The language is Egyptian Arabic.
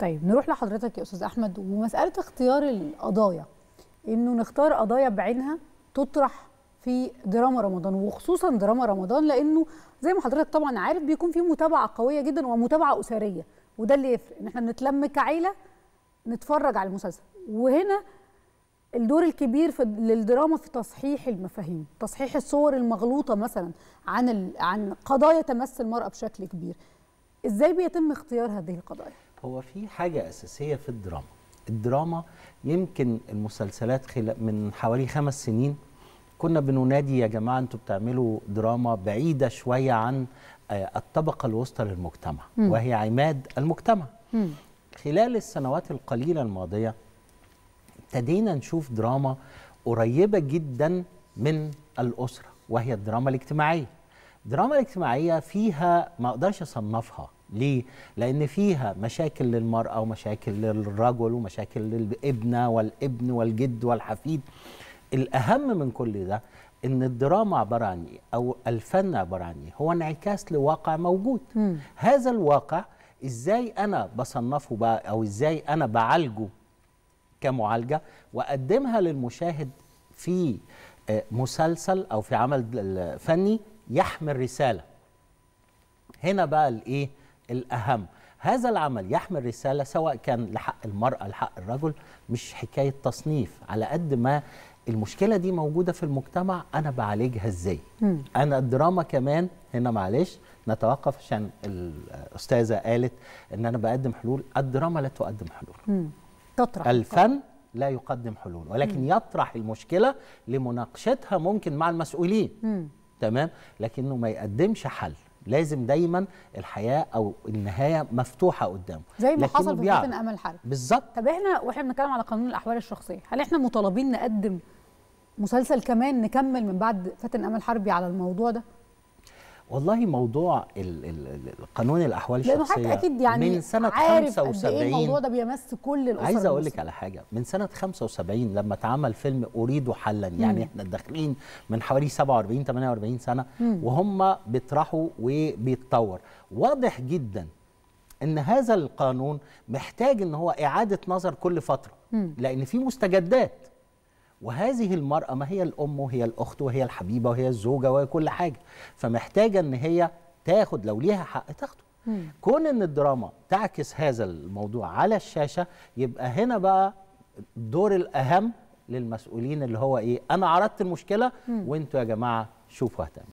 طيب نروح لحضرتك يا استاذ احمد ومساله اختيار القضايا انه نختار قضايا بعينها تطرح في دراما رمضان وخصوصا دراما رمضان لانه زي ما حضرتك طبعا عارف بيكون في متابعه قويه جدا ومتابعه اسريه وده اللي يفرق ان احنا بنتلم كعيله نتفرج على المسلسل وهنا الدور الكبير في للدراما في تصحيح المفاهيم تصحيح الصور المغلوطه مثلا عن ال... عن قضايا تمس المراه بشكل كبير ازاي بيتم اختيار هذه القضايا هو في حاجة أساسية في الدراما الدراما يمكن المسلسلات خلال من حوالي خمس سنين كنا بننادي يا جماعة أنتوا بتعملوا دراما بعيدة شوية عن آه، الطبقة الوسطى للمجتمع مم. وهي عماد المجتمع مم. خلال السنوات القليلة الماضية ابتدينا نشوف دراما قريبة جدا من الأسرة وهي الدراما الاجتماعية الدراما الاجتماعية فيها ما أقدرش أصنفها ليه؟ لأن فيها مشاكل للمرأة ومشاكل للرجل ومشاكل للابنة والابن والجد والحفيد الأهم من كل ده إن الدراما عبارة عن إيه؟ أو الفن عبارة عن إيه؟ هو انعكاس لواقع موجود مم. هذا الواقع ازاي انا بصنفه بقى او ازاي انا بعالجه كمعالجه واقدمها للمشاهد في آه، مسلسل او في عمل دل- فني يحمل رساله هنا بقى الايه الاهم هذا العمل يحمل رساله سواء كان لحق المراه لحق الرجل مش حكايه تصنيف على قد ما المشكله دي موجوده في المجتمع انا بعالجها ازاي مم. انا الدراما كمان هنا معلش نتوقف عشان الاستاذه قالت ان انا بقدم حلول الدراما لا تقدم حلول مم. تطرح الفن لا يقدم حلول ولكن يطرح المشكله لمناقشتها ممكن مع المسؤولين مم. تمام لكنه ما يقدمش حل لازم دايما الحياه او النهايه مفتوحه قدامه زي ما لكنه حصل في بيعرف. فاتن امل حرب بالظبط طب احنا واحنا بنتكلم على قانون الاحوال الشخصيه هل احنا مطالبين نقدم مسلسل كمان نكمل من بعد فاتن امل حربي على الموضوع ده والله موضوع ال ال ال- قانون الاحوال لانه حضرتك الشخصيه اكيد يعني من سنه عارف قد ايه 75 الموضوع ده بيمس كل الاسر عايز اقول لك المصرية. على حاجه من سنه 75 لما اتعمل فيلم اريد حلا يعني مم. احنا داخلين من حوالي 47 48 سنه مم. وهم بيطرحوا وبيتطور واضح جدا ان هذا القانون محتاج ان هو اعاده نظر كل فتره مم. لان في مستجدات وهذه المرأة ما هي الأم وهي الأخت وهي الحبيبة وهي الزوجة وهي كل حاجة فمحتاجة إن هي تاخد لو ليها حق تاخده مم. كون ان الدراما تعكس هذا الموضوع على الشاشه يبقى هنا بقى الدور الاهم للمسؤولين اللي هو ايه انا عرضت المشكله وانتوا يا جماعه شوفوا هتعملوا